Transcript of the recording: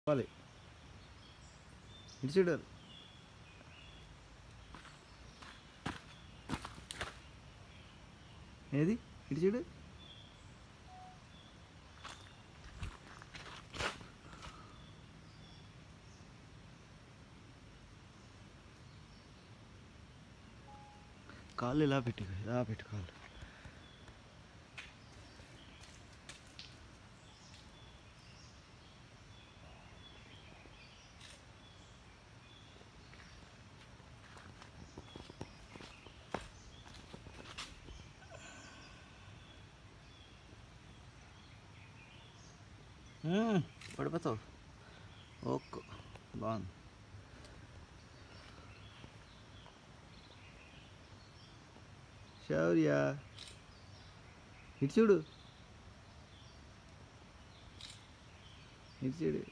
పోవాలి ఇటు చూడు ఏది ఇటు చూడు కాళ్ళు ఇలా పెట్టుకో ఇలా పెట్టుకోవాలి మ్మ్, పడిపోతావు ఓకే బాగుంది శౌర్య ఇటు చూడు ఇటు చూడు